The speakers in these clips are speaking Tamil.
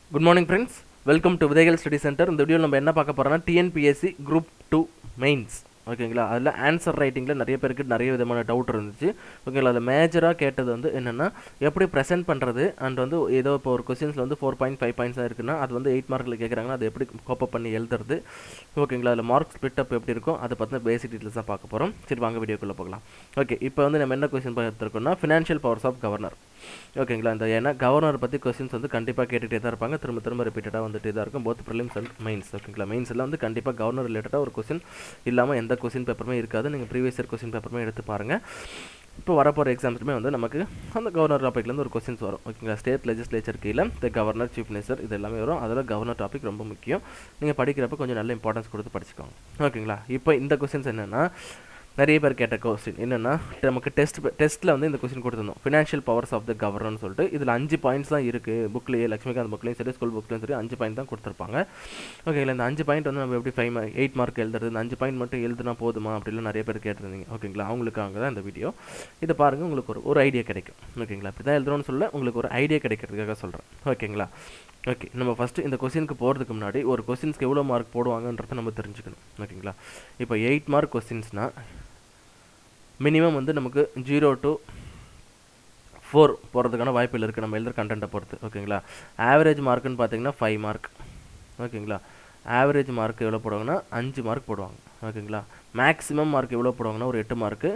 good morning friends welcome to Vidhaigal study center இந்த வீடியோ நம்ம என்ன பார்க்க போகிறோம்னா டிஎன்பிஎஸ்சி குரூப் டூ மெயின்ஸ் ஓகேங்களா அதில் ஆன்சர் ரைட்டிங்கில் நிறைய பேருக்கு நிறைய விதமான டவுட் இருந்துச்சு ஓகேங்களா அதில் மேஜராக கேட்டது வந்து என்னென்னா எப்படி ப்ரெசென்ட் பண்ணுறது அண்ட் வந்து ஏதோ இப்போ ஒரு கொஸ்டின்ஸில் வந்து ஃபோர் பாயிண்ட் ஃபைவ் பாயிண்ட்ஸாக இருக்குன்னா அது வந்து எயிட் மார்க்கில் கேட்குறாங்கன்னா அது எப்படி கோப்பப் பண்ணி எழுதுறது ஓகேங்களா அதில் மார்க் ஸ்பிட் அப் எப்படி இருக்கும் அதை பற்றின பேசிக் டீட்டெயில்ஸ் தான் பார்க்க போகிறோம் சரி வாங்க வீடியோக்குள்ளே போகலாம் ஓகே இப்போ வந்து நம்ம என்ன கொஸ்டின் பார்த்துருக்கோம்னா ஃபினான்ஷியல் பவர்ஸ் ஆஃப் கவர்னர் ஓகேங்களா இந்த ஏன்னா கவர்னர் பற்றி கொஸ்டின்ஸ் வந்து கண்டிப்பாக கேட்டுகிட்டே தான் இருப்பாங்க திரும்ப திரும்ப ரிப்பீட்டடாக வந்துட்டே தான் இருக்கும் போத் ப்ரிலிம்ஸ் அண்ட் மெயின்ஸ் ஓகேங்களா மெயின்ஸில் வந்து கண்டிப்பாக கவர்னர் ரிலேட்டடாக ஒரு கொஸ்டின் இல்லாமல் எந்த கொஸ்டின் பேப்பருமே இருக்காது நீங்கள் ப்ரீவியஸ் இயர் கொஸ்டின் பேப்பருமே எடுத்து பாருங்கள் இப்போ வரப்போகிற எக்ஸாம்ஸுமே வந்து நமக்கு அந்த கவர்னர் டாப்பிக்லேருந்து ஒரு கொஸ்டின்ஸ் வரும் ஓகேங்களா ஸ்டேட் லெஜிஸ்லேச்சர் கீழே இந்த கவர்னர் சீஃப் மினிஸ்டர் இது எல்லாமே வரும் அதில் கவர்னர் டாபிக் ரொம்ப முக்கியம் நீங்கள் படிக்கிறப்ப கொஞ்சம் நல்ல இம்பார்ட்டன்ஸ் கொடுத்து படிச்சுக்கோங்க ஓகேங்களா இப்போ இந்த கொஸ்டின்ஸ் என்னென்னா நிறைய பேர் கேட்ட கொஸ்டின் என்னென்னா நமக்கு டெஸ்ட் டெஸ்ட்டில் வந்து இந்த கொஸ்டின் கொடுத்துருந்தோம் ஃபினான்ஷியல் பவர்ஸ் ஆஃப் த கவர்னர்னு சொல்லிட்டு இதில் அஞ்சு பாயிண்ட்ஸ் தான் இருக்குது புக்லேயே லட்சுமிகாந்த் புக்லேயும் சரி ஸ்கூல் புக்லேயும் சரி அஞ்சு பாயிண்ட் தான் கொடுத்துருப்பாங்க ஓகேங்களா இந்த அஞ்சு பாயிண்ட் வந்து நம்ம எப்படி ஃபைவ் எயிட் மார்க் எழுதுறது இந்த அஞ்சு பாயிண்ட் மட்டும் எழுதுனா போதுமா அப்படிலாம் நிறைய பேர் கேட்டிருந்தீங்க ஓகேங்களா அவங்களுக்காக தான் இந்த வீடியோ இதை பாருங்கள் உங்களுக்கு ஒரு ஒரு ஐடியா கிடைக்கும் ஓகேங்களா இப்படி தான் எழுதுறோம்னு சொல்ல உங்களுக்கு ஒரு ஐடியா கிடைக்கிறதுக்காக சொல்கிறேன் ஓகேங்களா ஓகே நம்ம ஃபஸ்ட்டு இந்த கொஸ்டினுக்கு போகிறதுக்கு முன்னாடி ஒரு கொஸ்டின்ஸ்க்கு எவ்வளோ மார்க் போடுவாங்கன்றதை நம்ம தெரிஞ்சுக்கணும் ஓகேங்களா இப்போ எயிட் மார்க் கொஸ்டின்ஸ்னால் மினிமம் வந்து நமக்கு ஜீரோ டு ஃபோர் போகிறதுக்கான வாய்ப்புகள் இருக்குது நம்ம எழுதுகிற கண்டென்ட்டை பொறுத்து ஓகேங்களா ஆவரேஜ் மார்க்குன்னு பார்த்தீங்கன்னா ஃபைவ் மார்க் ஓகேங்களா ஆவரேஜ் மார்க் எவ்வளோ போடுவாங்கன்னா அஞ்சு மார்க் போடுவாங்க ஓகேங்களா மேக்ஸிமம் மார்க் எவ்வளோ போடுவாங்கன்னா ஒரு எட்டு மார்க்கு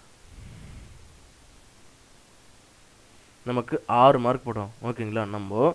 நமக்கு ஆறு மார்க் போடுவோம் ஓகேங்களா நம்ம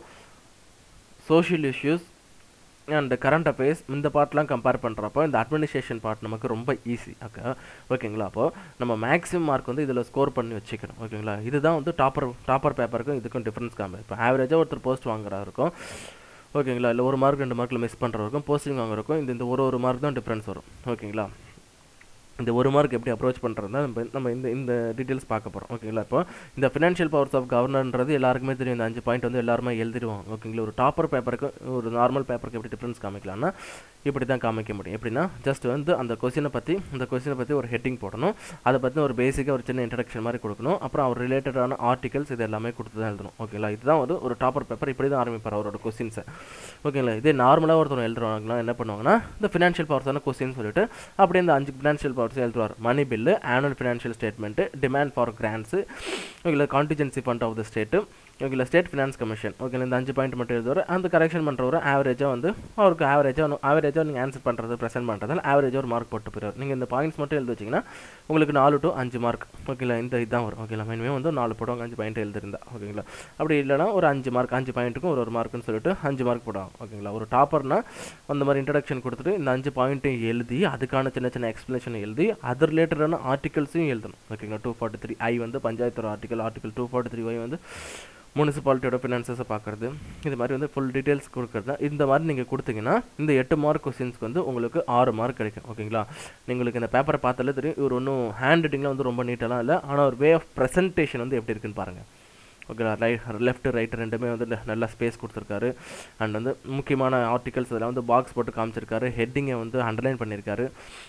social issues and current affairs இந்த பார்ட்லாம் கம்பேர் பண்ணுறப்போ இந்த அட்மினிஸ்ட்ரேஷன் பார்ட் நமக்கு ரொம்ப ஈஸி ஓகே ஓகேங்களா அப்போது நம்ம மேக்ஸிமம் மார்க் வந்து இதில் ஸ்கோர் பண்ணி வச்சுக்கணும் ஓகேங்களா இதுதான் வந்து டாப்பர் டாப்பர் பேப்பருக்கும் இதுக்கும் டிஃப்ரென்ஸ் காமி இப்போ ஆவரேஜாக ஒருத்தர் போஸ்ட் வாங்குறா இருக்கும் ஓகேங்களா இல்லை ஒரு மார்க் ரெண்டு மார்க்கில் மிஸ் பண்ணுறவருக்கும் போஸ்டிங் வாங்குறதுக்கும் இந்த இந்த ஒரு ஒரு மார்க் தான் டிஃப்ரென்ஸ் வரும் ஓகேங்களா இந்த ஒரு மார்க் எப்படி அப்ரோச் பண்ணுறது தான் நம்ம நம்ம இந்த இந்த டீட்டெயில்ஸ் பார்க்க போகிறோம் ஓகேங்களா இப்போ இந்த ஃபினான்ஷியல் பவர்ஸ் ஆஃப் கவர்னர்ன்றது எல்லாருக்குமே தெரியும் இந்த அஞ்சு பாயிண்ட் வந்து எல்லாருமே எழுதிடுவோம் ஓகேங்களா ஒரு டாப்பர் பேப்பருக்கு ஒரு நார்மல் பேப்பருக்கு எப்படி டிஃப்ரென்ஸ் காமிக்கலாம்னா இப்படி தான் காமிக்க முடியும் எப்படின்னா ஜஸ்ட் வந்து அந்த கொஸ்டினை பற்றி அந்த கொஸ்டினை பற்றி ஒரு ஹெட்டிங் போடணும் அதை பற்றி ஒரு பேசிக்காக ஒரு சின்ன இன்ட்ரடக்ஷன் மாதிரி கொடுக்கணும் அப்புறம் அவர் ரிலேட்டடான ஆர்டிகல்ஸ் இது எல்லாமே கொடுத்து தான் எழுதணும் ஓகேங்களா இதுதான் ஒரு ஒரு டாப்பர் பேப்பர் இப்படி தான் ஆரம்பிப்பார் அவரோட கொஸ்டின்ஸை ஓகேங்களா இதே நார்மலாக ஒருத்தர் எழுதுறாங்கன்னா என்ன பண்ணுவாங்கன்னா இந்த ஃபினான்ஷியல் பவர்ஸான கொஸ்டின் சொல்லிட்டு அப்படியே இந்த அஞ்சு ஃபினான்ஷியல் பவர்ஸ் எழுதுவார் money bill annual financial statement demand for grants ஓகேங்களா contingency fund of the state ஓகேங்களா ஸ்டேட் ஃபினான்ஸ் கமிஷன் ஓகேங்களா இந்த அஞ்சு பாயிண்ட் மட்டும் எழுதுவார் அந்த கரெக்ஷன் பண்ணுறவர் ஆவரேஜாக வந்து அவருக்கு ஆவரேஜாக ஆவரேஜாக நீங்கள் ஆன்சர் பண்ணுறது ப்ரெசென்ட் பண்ணுறதால ஆவரேஜாக ஒரு மார்க் போட்டு போயிடுவார் நீங்கள் இந்த பாயிண்ட்ஸ் மட்டும் எழுதி வச்சிங்கன்னா உங்களுக்கு நாலு டு அஞ்சு மார்க் ஓகேங்களா இந்த இதுதான் வரும் ஓகேங்களா மினிமம் வந்து நாலு போடுவாங்க அஞ்சு பாயிண்ட் எழுதிருந்தா ஓகேங்களா அப்படி இல்லைனா ஒரு அஞ்சு மார்க் அஞ்சு பாயிண்ட்டுக்கும் ஒரு ஒரு மார்க்குன்னு சொல்லிட்டு அஞ்சு மார்க் போடுவாங்க ஓகேங்களா ஒரு டாப்பர்னா அந்த மாதிரி இன்ட்ரடக்ஷன் கொடுத்துட்டு இந்த அஞ்சு பாயிண்ட்டையும் எழுதி அதுக்கான சின்ன சின்ன எக்ஸ்ப்ளனேஷன் எழுதி அது ரிலேட்டடான ஆர்டிகல்ஸையும் எழுதணும் ஓகேங்களா டூ ஃபார்ட்டி த்ரீ ஐ வந்து panchayat article article two forty three Y வந்து முனிசிபாலிட்டியோட ஃபினான்சஸை பார்க்குறது இது மாதிரி வந்து ஃபுல் டீட்டெயில்ஸ் கொடுக்குறது இந்த மாதிரி நீங்கள் கொடுத்தீங்கன்னா இந்த எட்டு மார்க் கொஸ்டின்ஸ்க்கு வந்து உங்களுக்கு ஆறு மார்க் கிடைக்கும் ஓகேங்களா உங்களுக்கு இந்த பேப்பரை பார்த்தாலே தெரியும் இவர் ஒன்றும் ஹேண்ட் ரைட்டிங்கில் வந்து ரொம்ப நீட்டெல்லாம் இல்லை ஆனால் ஒரு வே ஆஃப் ப்ரெசன்டேஷன் வந்து எப்படி இருக்குன்னு பாருங்கள் ஓகேங்களா ரைட் லெஃப்ட் ரைட் ரெண்டுமே வந்து நல்லா ஸ்பேஸ் கொடுத்துருக்காரு அண்ட் வந்து முக்கியமான ஆர்டிகல்ஸ் இதெல்லாம் வந்து பாக்ஸ் போட்டு காமிச்சிருக்காரு ஹெட்டிங்கை வந்து அண்டர்லைன் பண்ணியிருக்காரு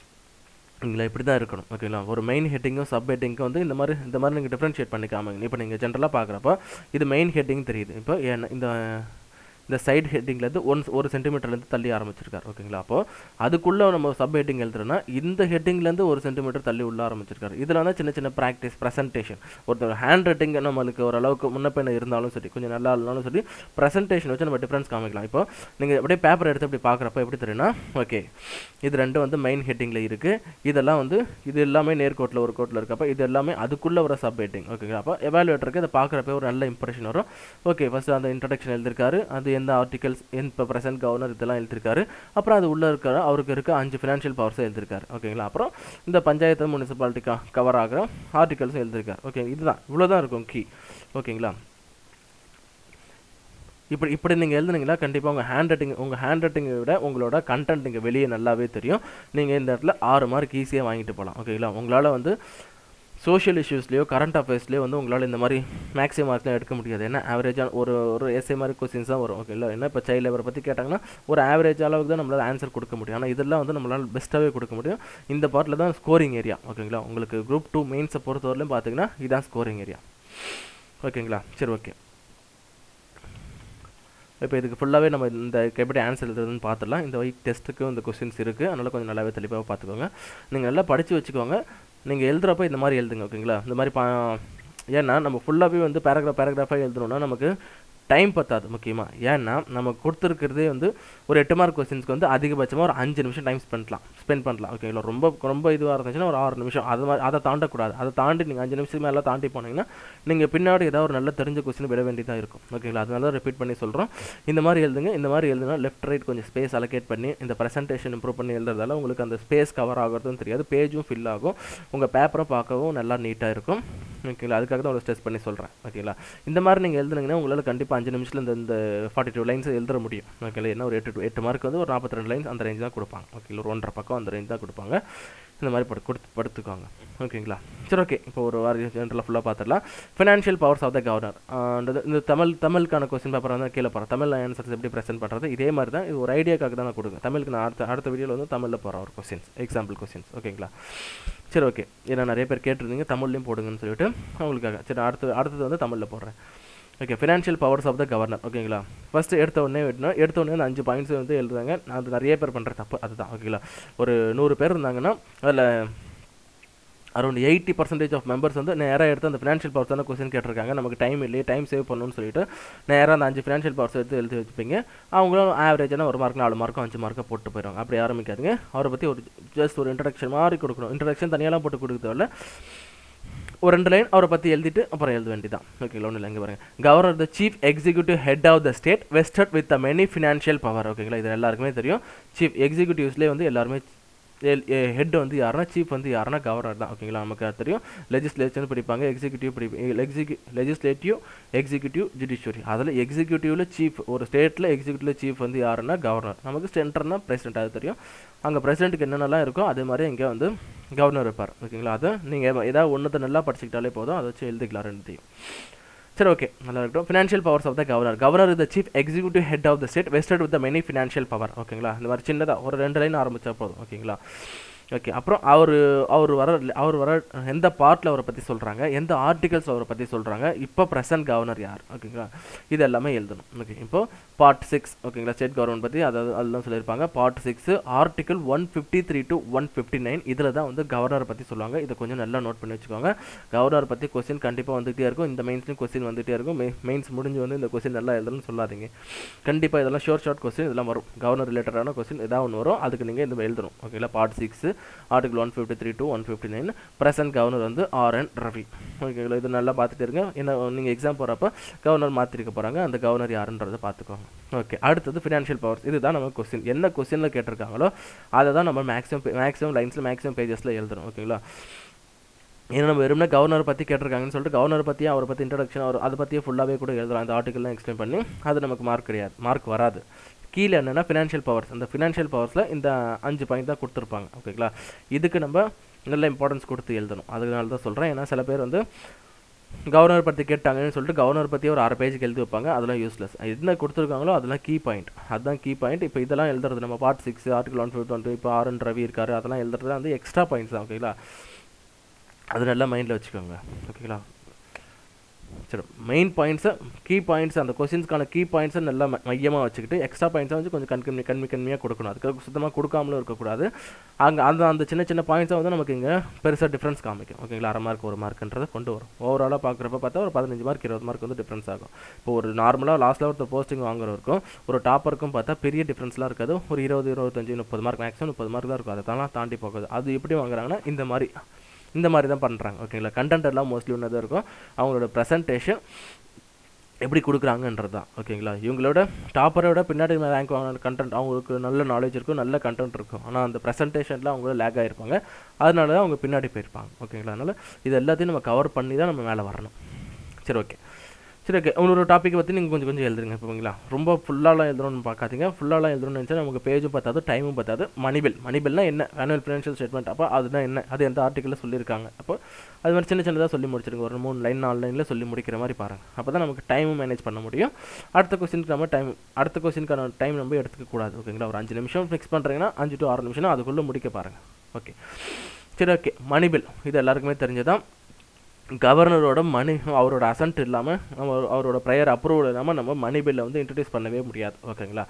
இங்கே இப்படி தான் இருக்கணும் ஓகேங்களா ஒரு மெயின் ஹெட்டிங்கும் சப் ஹெட்டிங்கும் வந்து இந்த மாதிரி இந்த மாதிரி நீங்கள் டிஃப்ரென்ஷியேட் பண்ணி காமிங்க இப்போ நீங்கள் ஜென்ரலாக பார்க்குறப்போ இது மெயின் ஹெட்டிங் தெரியுது இப்போ இந்த இந்த சைடு ஹெட்டிங்லேருந்து ஒன் ஒரு சென்டிமீட்டர்லேருந்து தள்ளி ஆரம்பிச்சிருக்காரு ஓகேங்களா அப்போது அதுக்குள்ளே நம்ம சப் ஹெட்டிங் எழுதுறோன்னா இந்த ஹெட்டிங்லேருந்து ஒரு சென்டிமீட்டர் தள்ளி உள்ள ஆரம்பிச்சிருக்காரு இதில் வந்து சின்ன சின்ன ப்ராக்டிஸ் ப்ரெசன்டேஷன் ஒருத்தர் ஹேண்ட் ரைட்டிங் நம்மளுக்கு ஓரளவுக்கு முன்ன பின்ன இருந்தாலும் சரி கொஞ்சம் நல்லா இருந்தாலும் சரி ப்ரெசன்டேஷன் வச்சு நம்ம டிஃப்ரென்ஸ் காமிக்கலாம் இப்போ நீங்கள் அப்படியே பேப்பர் எடுத்து அப்படி பார்க்குறப்ப எப்படி தெரியும்னா ஓகே இது ரெண்டும் வந்து மெயின் ஹெட்டிங்கில் இருக்குது இதெல்லாம் வந்து இது எல்லாமே நேர்கோட்டில் ஒரு கோட்டில் இருக்கப்போ இது எல்லாமே அதுக்குள்ளே வர சப் ஹெட்டிங் ஓகேங்களா அப்போ எவாலுவேட்டருக்கு இதை பார்க்குறப்ப ஒரு நல்ல இம்ப்ரெஷன் வரும் ஓகே ஃபஸ்ட்டு அந்த இன்ட்ரடக்ஷன் எழுதிருக்காரு அது எந்த ஆர்டிகல்ஸ் இப்போ ப்ரெசென்ட் கவர்னர் இதெல்லாம் எழுதிருக்காரு அப்புறம் அது உள்ளே இருக்கிற அவருக்கு இருக்க அஞ்சு ஃபினான்ஷியல் பவர்ஸும் எழுதிருக்காரு ஓகேங்களா அப்புறம் இந்த பஞ்சாயத்து முனிசிபாலிட்டி கவர் ஆகிற ஆர்டிகல்ஸும் எழுதிருக்காரு ஓகே இதுதான் இவ்வளோ தான் இருக்கும் கீ ஓகேங்களா இப்படி இப்படி நீங்கள் எழுதுனீங்களா கண்டிப்பாக உங்கள் ஹேண்ட் ரைட்டிங் உங்கள் ஹேண்ட் ரைட்டிங்கை விட உங்களோட கண்டென்ட் இங்கே வெளியே நல்லாவே தெரியும் நீங்கள் இந்த இடத்துல ஆறு மார்க் ஈஸியாக வாங்கிட்டு போகலாம் ஓகேங்களா உங்களால் வந்து சோஷியல் இஷ்யூஸ்லேயோ கரண்ட் அஃபேர்ஸ்லேயோ வந்து உங்களால் இந்த மாதிரி மேக்ஸிமம் மார்க்லாம் எடுக்க முடியாது ஏன்னா ஆவரேஜான ஒரு ஒரு எஸ்ஏ மாதிரி கொஸ்டின்ஸ் தான் வரும் ஓகே இல்லை என்ன இப்போ சைல்டு லேபரை பற்றி கேட்டாங்கன்னா ஒரு ஆவரேஜ் அளவுக்கு தான் நம்மளால் ஆன்சர் கொடுக்க முடியும் ஆனால் இதெல்லாம் வந்து நம்மளால் பெஸ்ட்டாகவே கொடுக்க முடியும் இந்த பார்ட்டில் தான் ஸ்கோரிங் ஏரியா ஓகேங்களா உங்களுக்கு குரூப் டூ மெயின்ஸை பொறுத்தவரையிலும் பார்த்தீங்கன்னா இதான் ஸ்கோரிங் ஏரியா ஓகேங்களா சரி ஓகே இப்போ இதுக்கு ஃபுல்லாகவே நம்ம இந்த எப்படி ஆன்சர் எழுதுறதுன்னு பார்த்துடலாம் இந்த வீக் டெஸ்ட்டுக்கும் இந்த கொஸ்டின்ஸ் இருக்குது அதனால் கொஞ்சம் நல்லாவே தெளிவாக பார்த்துக்கோங்க நீங்கள் நல்லா படித்து வச்சுக்கோங்க நீங்கள் எழுதுறப்ப இந்த மாதிரி எழுதுங்க ஓகேங்களா இந்த மாதிரி பா ஏன்னா நம்ம ஃபுல்லாகவே வந்து பேராகிராஃப் பேராகிராஃபாக எழுதணும்னா நமக்கு டைம் பத்தாது முக்கியமாக ஏன்னா நம்ம கொடுத்துருக்கிறதே வந்து ஒரு எட்டு மார்க் கொஸ்டின்ஸ்க்கு வந்து அதிகபட்சமாக ஒரு அஞ்சு நிமிஷம் டைம் ஸ்பெண்ட் பண்ணலாம் ஸ்பெண்ட் பண்ணலாம் ஓகேங்களா ரொம்ப ரொம்ப இதுவாக இருந்துச்சுன்னா ஒரு ஆறு நிமிஷம் அது மாதிரி அதை தாண்டக்கூடாது அதை தாண்டி நீங்கள் அஞ்சு நிமிஷம் மேலே தாண்டி போனீங்கன்னா நீங்கள் பின்னாடி ஏதாவது ஒரு நல்ல தெரிஞ்ச கொஸ்டின் விட வேண்டியதாக இருக்கும் ஓகேங்களா அதனால தான் ரிப்பீட் பண்ணி சொல்கிறோம் இந்த மாதிரி எழுதுங்க இந்த மாதிரி எழுதுனா லெஃப்ட் ரைட் கொஞ்சம் ஸ்பேஸ் அலோகேட் பண்ணி இந்த ப்ரெசன்டேஷன் இம்ப்ரூவ் பண்ணி எழுதுறதால உங்களுக்கு அந்த ஸ்பேஸ் கவர் ஆகிறதும் தெரியாது பேஜும் ஃபில் ஆகும் உங்கள் பேப்பரும் பார்க்கவும் நல்லா நீட்டாக இருக்கும் ஓகேங்களா அதுக்காக தான் உங்களுக்கு ஸ்ட்ரெஸ் பண்ணி சொல்கிறேன் ஓகேங்களா இந்த மாதிரி நீங்கள் எழுதுனீங்கன்னா உங்களால் கண்டிப்பாக அஞ்சு நிமிஷத்தில் இந்த இந்த ஃபார்ட்டி டூ லைன்ஸ் எழுத முடியும் ஓகேங்களா என்ன ஒரு எட்டு to- எட்டு மார்க் வந்து ஒரு நாற்பத்தி ரெண்டு லைன்ஸ் அந்த ரேஞ்ச் தான் கொடுப்பாங்க ஓகே ஒரு ஒன்றரை பக்கம் அந்த ரேஞ்ச் தான் கொடுப்பாங்க இந்த மாதிரி படு கொடுத்து படுத்துக்கோங்க ஓகேங்களா சரி ஓகே இப்போ ஒரு வார ஜென்ரலாக ஃபுல்லாக பார்த்துடலாம் financial powers of the governor இந்த தமிழ் தமிழுக்கான கொஸ்டின் பேப்பர் வந்து கீழே போகிறேன் தமிழ் ஆன்சர்ஸ் எப்படி ப்ரெசென்ட் பண்ணுறது இதே மாதிரி தான் இது ஒரு ஐடியாக்காக தான் நான் கொடுங்க தமிழுக்கு நான் அடுத்த அடுத்த வீடியோவில் வந்து தமிழில் போகிறேன் ஒரு கொஸ்டின்ஸ் எக்ஸாம்பிள் கொஸ்டின்ஸ் ஓகேங்களா சரி ஓகே ஏன்னா நிறைய பேர் கேட்டிருந்தீங்க தமிழ்லையும் போடுங்கன்னு சொல்லிட்டு அவங்களுக்காக சரி அடுத்து அடுத்தது வந்து தமிழில் போடுறேன் okay financial powers of the governor ஓகேங்களா ஃபஸ்ட்டு எடுத்த உடனே வெட்டணும் எடுத்த உடனே அந்த அஞ்சு பாயிண்ட்ஸ் வந்து எழுதுறாங்க அது நிறைய பேர் பண்ணுற தப்பு அதுதான் ஓகேங்களா ஒரு நூறு பேர் இருந்தாங்கன்னா அதில் around eighty percentage of members வந்து நேராக எடுத்து அந்த ஃபினான்ஷியல் பவர்ஸ் தானே கொஸ்டின் கேட்டிருக்காங்க நமக்கு டைம் இல்லையே டைம் சேவ் பண்ணணும்னு சொல்லிட்டு நேராக அந்த அஞ்சு ஃபினான்ஷியல் பவர்ஸ் எடுத்து எழுதி வச்சுப்பீங்க அவங்களும் ஆவரேஜான ஒரு மார்க் நாலு மார்க்கும் அஞ்சு மார்க்கை போட்டு போயிடுவாங்க அப்படி ஆரம்பிக்காதுங்க அவரை பற்றி ஒரு ஜஸ்ட் ஒரு இன்ட்ரடக்ஷன் மாதிரி கொடுக்கணும் இன்ட்ரடக்ஷன் தனியாலாம் போட்டு கொடுக்க தேவையில்ல ஒரு ரெண்டு லைன் அவரை பற்றி எழுதிட்டு அப்புறம் எழுத வேண்டியதான் ஓகேங்களா ஒன்றும் இல்லை இங்கே பாருங்க governor the chief executive head of the state vested with the many financial power ஓகேங்களா இது எல்லாருக்குமே தெரியும் சீஃப் எக்ஸிக்யூட்டிவ்ஸ்லேயே வந்து எல்லாருமே ஹெட் வந்து யாருன்னா சீஃப் வந்து யாருன்னா கவர்னர் தான் ஓகேங்களா நமக்கு அது தெரியும் லெஜிஸ்லேச்சர் பிடிப்பாங்க எக்ஸிக்யூட்டிவ் பிடி எக்ஸிக்யூ லெஜிஸ்லேட்டிவ் எக்ஸிக்யூட்டிவ் ஜுடிஷியரி அதில் எக்ஸிக்யூட்டிவ்ல சீஃப் ஒரு ஸ்டேட்டில் எக்ஸிக்யூட்டிவ்ல சீஃப் வந்து யாருன்னா கவர்னர் நமக்கு சென்டர்னா பிரசிடென்ட் அது தெரியும் அங்கே பிரசிடென்ட்டுக்கு என்னென்னலாம் இருக்கோ அதே மாதிரி இங்கே வந்து கவர்னர் இருப்பார் ஓகேங்களா அதை நீங்கள் ஏதாவது ஒன்றத்தை நல்லா படிச்சுக்கிட்டாலே போதும் அதை வச்சு எழுதிக்கலாம் ரெண்டுத்தையும் சரி ஓகே நல்லா இருக்கட்டும் financial powers of the governor governor is the chief executive head of the state vested with the many financial power ஓகேங்களா இந்த மாதிரி சின்னதாக ஒரு ரெண்டு லைன் ஆரம்பிச்சா போதும் ஓகேங்களா ஓகே அப்புறம் அவர் அவர் வர அவர் வர எந்த பார்ட்டில் அவரை பற்றி சொல்கிறாங்க எந்த ஆர்டிகல்ஸ் அவரை பற்றி சொல்கிறாங்க இப்போ ப்ரெசன்ட் கவர்னர் யார் ஓகேங்களா இது எல்லாமே எழுதணும் ஓகே இப்போ பார்ட் சிக்ஸ் ஓகேங்களா ஸ்டேட் கவர்மெண்ட் பற்றி அதாவது அதெல்லாம் சொல்லியிருப்பாங்க part six article one fifty three to one fifty nine இதில் தான் வந்து கவர்னரை பற்றி சொல்லுவாங்க இதை கொஞ்சம் நல்லா நோட் பண்ணி வச்சுக்கோங்க கவர்னர் பற்றி கொஸ்டின் கண்டிப்பாக வந்துகிட்டே இருக்கும் இந்த மெயின்ஸ்லையும் கொஸ்டின் வந்துகிட்டே இருக்கும் மெயின்ஸ் முடிஞ்சு வந்து இந்த கொஸ்டின் நல்லா எழுதணும்னு சொல்லாதீங்க கண்டிப்பாக இதெல்லாம் ஷோர்ட் ஷார்ட் கொஸ்டின் இதெல்லாம் வரும் கவர்னர் ரிலேட்டடான கொஸ்டின் ஏதாவது ஒன்று வரும் அதுக்கு நீங்கள் இந்த எழுதணும் ஓகேங்களா part six article one fifty three to one fifty nine present governor வந்து ஆர் என் ரவி ஓகேங்களா இது நல்லா பார்த்துட்டு இருங்க என்ன நீங்கள் எக்ஸாம் போகிறப்ப கவர்னர் மாற்றிருக்க போகிறாங்க அந்த கவர்னர் யாருன்றதை பார்த்துக்கோங்க ஓகே அடுத்தது ஃபினான்ஷியல் பவர்ஸ் இதுதான் நம்ம கொஸ்டின் என்ன கொஸ்டினில் கேட்டிருக்காங்களோ அதை தான் நம்ம மேக்ஸிமம் மேக்ஸிமம் லைன்ஸில் மேக்ஸிமம் பேஜஸில் எழுதுறோம் ஓகேங்களா ஏன்னா நம்ம வெறும்னா கவர்னர் பற்றி கேட்டிருக்காங்கன்னு சொல்லிட்டு கவர்னர் பற்றி அவரை பற்றி இன்ட்ரடக்ஷன் அவர் அதை பற்றியே ஃபுல்லாகவே கூட எழுதலாம் அந்த ஆர்டிக்கல்லாம் எக்ஸ்பிளைன் பண்ணி அது நமக்கு மார்க் கிடையாது மார்க் வராது கீழே என்னென்னா ஃபினான்ஷியல் பவர்ஸ் அந்த ஃபினான்ஷியல் பவர்ஸில் இந்த அஞ்சு பாயிண்ட் தான் கொடுத்துருப்பாங்க ஓகேங்களா இதுக்கு நம்ம நல்ல இம்பார்ட்டன்ஸ் கொடுத்து எழுதணும் அதனால தான் சொல்கிறேன் ஏன்னா சில பேர் வந்து கவர்னர் பற்றி கேட்டாங்கன்னு சொல்லிட்டு கவர்னர் பற்றி ஒரு அரை பேஜுக்கு எழுதி வைப்பாங்க அதெல்லாம் யூஸ்லெஸ் என்ன கொடுத்துருக்காங்களோ அதெல்லாம் கீ பாயிண்ட் அதுதான் கீ பாயிண்ட் இப்போ இதெல்லாம் எழுதுறது நம்ம part six article one fifty one இப்போ ஆர் என் ரவி இருக்காரு அதெல்லாம் எழுதுறது வந்து எக்ஸ்ட்ரா பாயிண்ட்ஸ் தான் ஓகேங்களா அது நல்லா மைண்டில் வச்சுக்கோங்க ஓகேங்களா சரி மெயின் பாயிண்ட்ஸை கீ பாயிண்ட்ஸ் அந்த கொஸ்டின்ஸ்க்கான கீ பாயிண்ட்ஸை நல்லா ம- மையமாக வச்சுக்கிட்டு எக்ஸ்ட்ரா பாயிண்ட்ஸை வந்து கொஞ்சம் கண்கம்மி கண்மி கம்மியாக கொடுக்கணும் அதுக்கு சுத்தமாக கொடுக்காமலும் இருக்கக்கூடாது அங்கே அந்த அந்த சின்ன சின்ன பாயிண்ட்ஸை வந்து நமக்கு இங்கே பெருசாக டிஃப்ரென்ஸ் காமிக்கும் ஓகேங்களா அரை மார்க் ஒரு மார்க்ன்றதை கொண்டு வரும் ஓவராலாக பார்க்குறப்ப பார்த்தா ஒரு பதினஞ்சு மார்க் இருபது மார்க் வந்து டிஃப்ரென்ஸ் ஆகும் இப்போ ஒரு நார்மலாக லாஸ்ட்டில் ஒருத்தர் போஸ்டிங் வாங்குறவருக்கும் ஒரு டாப்பருக்கும் பார்த்தா பெரிய டிஃப்ரென்ஸ்லாம் இருக்காது ஒரு இருபது இருபத்தஞ்சு முப்பது மார்க் மேக்ஸிமம் முப்பது மார்க் தான் இருக்கும் அதை தான் தாண்டி போகுது அது எப்படி வாங்குறாங்கன்னா இந்த மாதிரி இந்த மாதிரி தான் பண்ணுறாங்க ஓகேங்களா கண்டென்ட் எல்லாம் மோஸ்ட்லி ஒன்று தான் இருக்கும் அவங்களோட ப்ரெசன்டேஷன் எப்படி கொடுக்குறாங்கன்றது தான் ஓகேங்களா இவங்களோட டாப்பரை விட பின்னாடி ரேங்க் வாங்கின கண்டென்ட் அவங்களுக்கு நல்ல நாலேஜ் இருக்கும் நல்ல கண்டென்ட் இருக்கும் ஆனால் அந்த ப்ரெசன்டேஷனில் அவங்க லேக் ஆகிருப்பாங்க அதனால தான் அவங்க பின்னாடி போயிருப்பாங்க ஓகேங்களா அதனால் இது எல்லாத்தையும் நம்ம கவர் பண்ணி தான் நம்ம மேலே வரணும் சரி ஓகே சரி ஓகே உங்களோட டாப்பிக்கை பற்றி நீங்கள் கொஞ்சம் கொஞ்சம் எழுதுங்க இப்போங்களா ரொம்ப ஃபுல்லாலாம் எழுதணும்னு பார்க்காதீங்க ஃபுல்லாலாம் எழுதணும்னு நினச்சா நமக்கு பேஜும் பத்தாது டைமும் பத்தாது மணிபில் மணிபில்னா என்ன ஆனுவல் ஃபினான்ஷியல் ஸ்டேட்மெண்ட் அப்போ அதுதான் என்ன அது எந்த ஆர்டிக்கலில் சொல்லியிருக்காங்க அப்போ அது மாதிரி சின்ன சின்னதாக சொல்லி முடிச்சிருங்க ஒரு மூணு லைன் நாலு லைனில் சொல்லி முடிக்கிற மாதிரி பாருங்கள் அப்போ தான் நமக்கு டைமும் மேனேஜ் பண்ண முடியும் அடுத்த கொஸ்டினுக்கு நம்ம டைம் அடுத்த கொஸ்டினுக்கான டைம் நம்ம எடுத்துக்க கூடாது ஓகேங்களா ஒரு அஞ்சு நிமிஷம் ஃபிக்ஸ் பண்ணுறீங்கன்னா அஞ்சு டு ஆறு நிமிஷம் அதுக்குள்ளே முடிக்க பாருங்கள் ஓகே சரி ஓகே மணிபில் இது எல்லாருக்குமே தெரிஞ்சதான் கவர்னரோட மணி அவரோட அசன்ட் இல்லாமல் அவர் அவரோட ப்ரையர் அப்ரூவல் இல்லாமல் நம்ம மணி பில்லை வந்து இன்ட்ரடியூஸ் பண்ணவே முடியாது ஓகேங்களா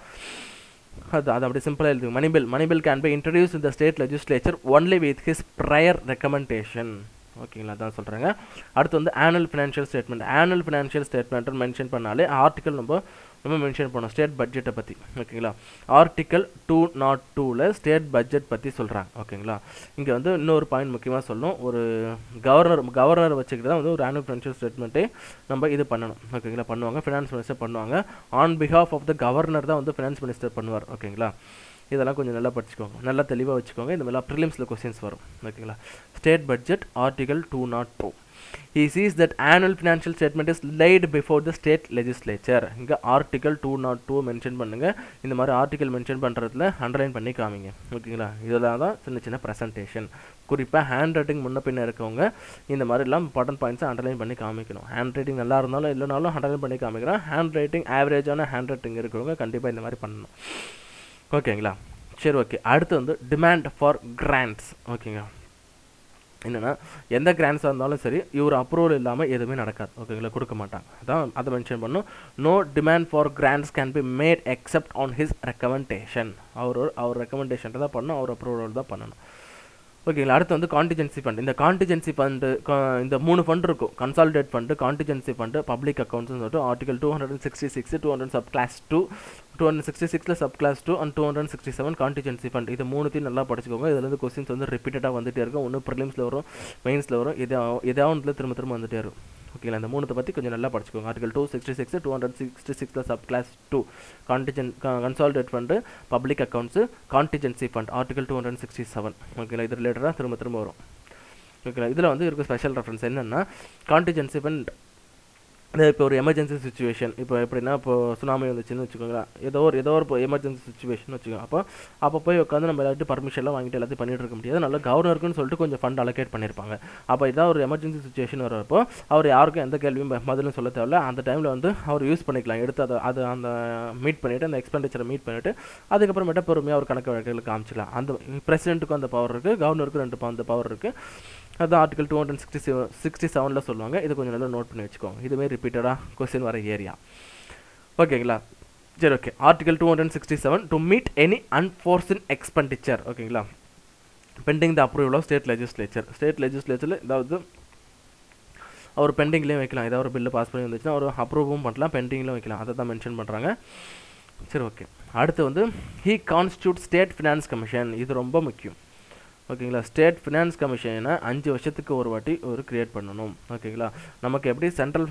அது அது அப்படி சிம்பிளாக எழுதுங்க money bill money bill can be introduce இந்த state legislature only with his prior recommendation ஓகேங்களா அதான் சொல்கிறாங்க அடுத்து வந்து annual financial statement annual financial statement mention பண்ணாலே ஆர்டிக்கல் நம்ம நம்ம மென்ஷன் பண்ணோம் ஸ்டேட் பட்ஜெட்டை பற்றி ஓகேங்களா ஆர்டிக்கல் டூ நாட் டூவில் ஸ்டேட் பட்ஜெட் பற்றி சொல்கிறாங்க ஓகேங்களா இங்கே வந்து இன்னொரு பாயிண்ட் முக்கியமாக சொல்லணும் ஒரு கவர்னர் கவர்னர் வச்சுக்கிட்டு தான் வந்து ஒரு ஆனுவல் ஃபினான்ஷியல் ஸ்டேட்மெண்ட்டே நம்ம இது பண்ணணும் ஓகேங்களா பண்ணுவாங்க ஃபினான்ஸ் மினிஸ்டர் பண்ணுவாங்க on behalf of the governor தான் வந்து ஃபினான்ஸ் மினிஸ்டர் பண்ணுவார் ஓகேங்களா இதெல்லாம் கொஞ்சம் நல்லா படிச்சுக்கோங்க நல்லா தெளிவாக வச்சுக்கோங்க இந்த மாதிரிலாம் ப்ரிலிம்ஸில் கொஸ்டின்ஸ் வரும் ஓகேங்களா state budget article two nought two he sees that annual financial statement is laid before the state legislature இங்கே article two nought two mention பண்ணுங்க இந்த மாதிரி ஆர்டிகல் மென்ஷன் பண்ணுறதுல அண்டர்லைன் பண்ணி காமிங்க ஓகேங்களா இதெல்லாம் தான் சின்ன சின்ன ப்ரெசன்டேஷன் குறிப்பாக ஹேண்ட் ரைட்டிங் முன்ன பின்ன இருக்கவங்க இந்த மாதிரிலாம் இம்பார்ட்டன்ட் பாயிண்ட்ஸை அண்டர்லைன் பண்ணி காமிக்கணும் ஹேண்ட் ரைட்டிங் நல்லா இருந்தாலும் இல்லைனாலும் அண்டர்லைன் பண்ணி காமிக்கிறோம் ஹேண்ட் ரைட்டிங் ஆவரேஜான ஹேண்ட் ரைட்டிங் இருக்கிறவங்க கண்டிப்பாக இந்த மாதிரி பண்ணணும் ஓகேங்களா சரி ஓகே அடுத்து வந்து டிமாண்ட் ஃபார் கிராண்ட்ஸ் ஓகேங்க என்னென்னா எந்த கிராண்ட்ஸாக இருந்தாலும் சரி இவர் அப்ரூவல் இல்லாமல் எதுவுமே நடக்காது ஓகேங்களா கொடுக்க மாட்டாங்க அதான் அதை மென்ஷன் பண்ணும் no demand for grants can be made except on his recommendation அவர் அவர் ரெக்கமெண்டேஷன் தான் பண்ணணும் அவர் அப்ரூவல் தான் பண்ணணும் ஓகேங்களா அடுத்து வந்து கான்டிஜென்சி ஃபண்ட் இந்த கான்டிஜென்சி ஃபண்டு இந்த மூணு ஃபண்ட் இருக்கும் consolidate fund contingency fund public அக்கௌண்ட்ஸ்னு சொல்லிட்டு article two hundred and sixty six two hundred sub clause two two hundred sixty சிக்ஸில் sub clause two and two hundred sixty seven contingency fund இது மூணுத்தையும் நல்லா படிச்சுக்கோங்க இதுலேருந்து கொஸ்டின்ஸ் வந்து ரிப்பீட்டடாக வந்துட்டே இருக்கும் ஒன்று ப்ரிலிம்ஸில் வரும் மெயின்ஸில் வரும் இதே எதாவது திரும்ப திரும்ப வந்துட்டே இருக்கும் ஓகேங்களா இந்த மூணத்தை பற்றி கொஞ்சம் நல்லா படிச்சுக்கோங்க article two sixty six two hundred sixty சிக்ஸில் sub clause two contingen consolidate fund public accounts contingency fund article two hundred sixty seven ஓகேங்களா இது ரிலேட்டடாக திரும்ப திரும்ப வரும் ஓகேங்களா இதில் வந்து இருக்க ஸ்பெஷல் ரெஃபரன்ஸ் என்னென்னா கான்டிஜென்சி ஃபண்ட் இப்போ ஒரு எமர்ஜென்சி சுச்சுவேஷன் இப்போ எப்படின்னா இப்போ சுனாமி வந்துச்சுன்னு வச்சுக்கோங்களேன் ஏதோ ஒரு ஏதோ ஒரு எமர்ஜென்சி சுச்சுவேஷன் வச்சுக்கோங்க அப்போ அப்போ போய் உட்காந்து நம்ம எல்லாத்தையும் பர்மிஷன்லாம் வாங்கிட்டு எல்லாத்தையும் பண்ணிட்டு இருக்க முடியாது நல்ல கவர்னருக்குன்னு சொல்லிட்டு கொஞ்சம் ஃபண்ட் அலோகேட் பண்ணியிருப்பாங்க அப்போ இதான் ஒரு எமர்ஜென்சி சுச்சுவேஷன் வரப்போ அவர் யாருக்கும் எந்த கேள்வியும் பதிலும் சொல்ல தேவையில்ல அந்த டைமில் வந்து அவர் யூஸ் பண்ணிக்கலாம் எடுத்து அதை அது அந்த மீட் பண்ணிவிட்டு அந்த எக்ஸ்பெண்டிச்சரை மீட் பண்ணிவிட்டு அதுக்கப்புறமேட்டா பொறுமையாக ஒரு கணக்கு வழக்குகள் காமிச்சிக்கலாம் அந்த பிரசிடென்ட்டுக்கும் அந்த பவர் இருக்குது கவர்னருக்கும் ரெண்டு அந்த பவர் இருக்குது அது article two hundred sixty seven sixty செவனில் சொல்லுவாங்க இது கொஞ்சம் நல்லா நோட் பண்ணி வச்சுக்கோங்க இதுமாரி ரிப்பீட்டடாக கொஸ்டின் வர ஏரியா ஓகேங்களா சரி okay article two hundred sixty seven to meet any unforeseen expenditure ஓகேங்களா pending the approval of state legislature state லெஜிஸ்லேச்சரில் ஏதாவது அவர் பெண்டிங்லேயும் வைக்கலாம் ஏதாவது ஒரு பில்லு பாஸ் பண்ணி வந்துச்சுன்னா அவர் அப்ரூவும் பண்ணலாம் பெண்டிங்லேயும் வைக்கலாம் அதை தான் மென்ஷன் பண்ணுறாங்க சரி ஓகே அடுத்து வந்து he constitute state finance commission இது ரொம்ப முக்கியம் ஓகேங்களா ஸ்டேட் ஃபினான்ஸ் கமிஷனை அஞ்சு வருஷத்துக்கு ஒரு வாட்டி ஒரு க்ரியேட் பண்ணணும் ஓகேங்களா நமக்கு எப்படி சென்ட்ரல்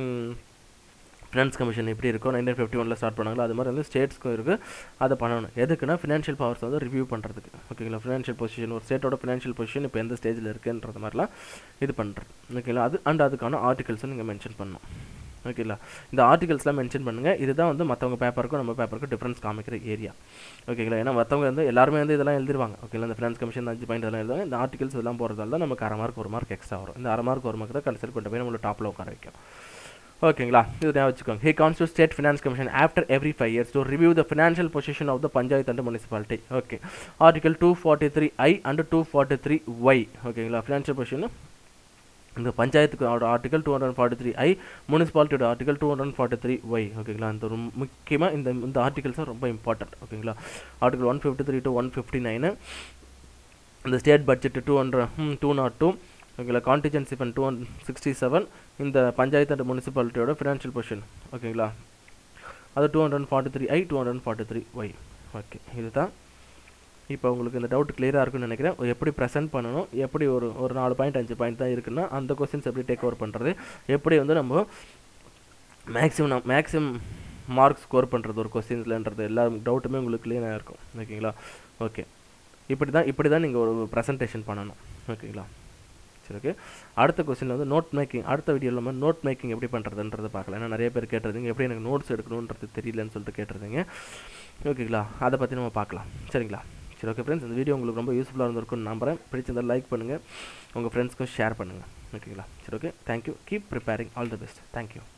ஃபினான்ஸ் கமிஷன் எப்படி இருக்கோ நைன்டீன் ஃபிஃப்டி ஒனில் ஸ்டார்ட் பண்ணாங்களோ அது மாதிரி வந்து ஸ்டேட்ஸ்க்கும் இருக்குது அதை பண்ணணும் எதுக்குன்னா ஃபினான்ஷியல் பவர்ஸ் வந்து ரிவ்யூ பண்ணுறதுக்கு ஓகேங்களா ஃபினான்ஷியல் பொசிஷன் ஒரு ஸ்டேட்டோட ஃபினான்ஷியல் பொசிஷன் இப்போ எந்த ஸ்டேஜில் இருக்குன்றது மாதிரிலாம் இது பண்ணுறது ஓகேங்களா அது அண்ட் அதுக்கான ஆர்டிகல்ஸும் நீங்கள் மென்ஷன் பண்ணணும் ஓகேங்களா இந்த ஆர்டிகல்ஸ்லாம் மென்ஷன் பண்ணுங்கள் இதுதான் வந்து மற்றவங்க பேப்பருக்கும் நம்ம பேப்பருக்கும் டிஃப்ரென்ஸ் காமிக்கிற ஏரியா ஓகேங்களா ஏன்னா மற்றவங்க வந்து எல்லாருமே வந்து இதெல்லாம் எழுதிருவாங்க ஓகேங்களா இந்த ஃபினான்ஸ் கமிஷன் அஞ்சு பாயிண்ட் இதெல்லாம் எழுதுவாங்க இந்த ஆர்டிகல்ஸ் இதெல்லாம் போகிறதால தான் நமக்கு அரை மார்க் ஒரு மார்க் எக்ஸ்ட்ரா வரும் இந்த அரை மார்க் ஒரு மார்க் தான் கடைசியில் கொண்டு போய் நம்மளை டாப்பில் உட்கார வைக்கும் ஓகேங்களா இது ஞாபகம் வச்சுக்கோங்க he constitute state finance commission after every five years to review the financial position of the panchayat and municipality okay article two forty three I and two forty three Y ஓகேங்களா ஃபினான்ஷியல் பொசிஷன் இந்த பஞ்சாயத்துக்கு article two hundred forty three I முனிசிபாலிட்டியோட article two hundred forty three Y ஓகேங்களா இந்த ரொம்ப முக்கியமாக இந்த இந்த ஆர்டிகல்ஸ் ரொம்ப இம்பார்ட்டன்ட் ஓகேங்களா article one fifty three to one fifty nine இந்த state budget two hundred two nought two ஓகேங்களா contingency fund two hundred sixty seven இந்த பஞ்சாயத்து அண்ட் முனிசிபாலிட்டியோட ஃபினான்ஷியல் பொசிஷன் ஓகேங்களா அது two hundred forty three I two hundred forty three Y okay இதுதான் இப்போ உங்களுக்கு இந்த டவுட் கிளியராக இருக்குன்னு நினைக்கிறேன் எப்படி ப்ரெசென்ட் பண்ணணும் எப்படி ஒரு ஒரு நாலு பாயிண்ட் அஞ்சு பாயிண்ட் தான் இருக்குன்னா அந்த கொஸ்டின்ஸ் எப்படி டேக் ஓவர் பண்ணுறது எப்படி வந்து நம்ம மேக்ஸிமம் மேக்ஸிமம் மார்க் ஸ்கோர் பண்ணுறது ஒரு கொஸ்டின்ஸ்லன்றது எல்லா டவுட்டுமே உங்களுக்கு கிளியராக இருக்கும் ஓகேங்களா ஓகே இப்படி தான் இப்படி தான் நீங்கள் ஒரு ப்ரெசன்டேஷன் பண்ணணும் ஓகேங்களா சரி ஓகே அடுத்த கொஸ்டினில் வந்து நோட் மேக்கிங் அடுத்த வீடியோவில் நம்ம நோட் மேக்கிங் எப்படி பண்ணுறதுன்றதை பார்க்கலாம் ஏன்னா நிறைய பேர் கேட்டிருந்தீங்க எப்படி எனக்கு நோட்ஸ் எடுக்கணுன்றது தெரியலன்னு சொல்லிட்டு கேட்டிருந்தீங்க ஓகேங்களா அதை பற்றி நம்ம பார்க்கலாம் சரிங்களா சரி ஓகே ஃப்ரெண்ட்ஸ் இந்த வீடியோ உங்களுக்கு ரொம்ப யூஸ்ஃபுல்லாக இருந்திருக்கும்னு நம்புறேன் பிடிச்சிருந்தால் லைக் பண்ணுங்கள் உங்கள் ஃப்ரெண்ட்ஸ்க்கும் ஷேர் பண்ணுங்கள் ஓகேங்களா சரி okay thank you keep preparing all the best thank you